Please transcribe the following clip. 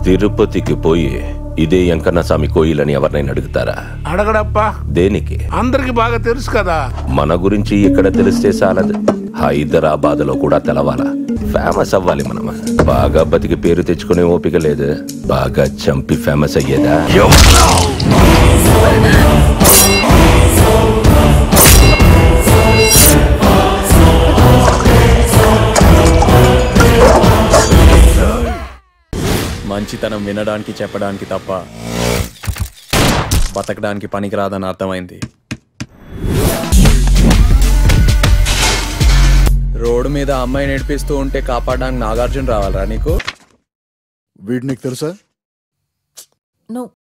తిరుపతికి పోయి ఇదే వెంకన్న స్వామి కోయిలని ఎవరినైనా అడుగుతారా అడగడప్పా దేనికి అందరికి బాగా తెలుసు కదా మన గురించి ఇక్కడ తెలిస్తే చాలదు హైదరాబాద్ లో కూడా తెలవాలా ఫేమస్ అవ్వాలి మనం బాగా బతికి పేరు తెచ్చుకునే ఓపిక లేదు బాగా చంపి ఫేమస్ అయ్యేదా మంచితనం వినడానికి చెప్పడానికి తప్ప బతకడానికి పనికిరాదని అర్థమైంది రోడ్డు మీద అమ్మాయి నడిపిస్తూ ఉంటే కాపాడడానికి నాగార్జున రావాలరా నీకు వీడు నీకు తెలుసా నువ్వు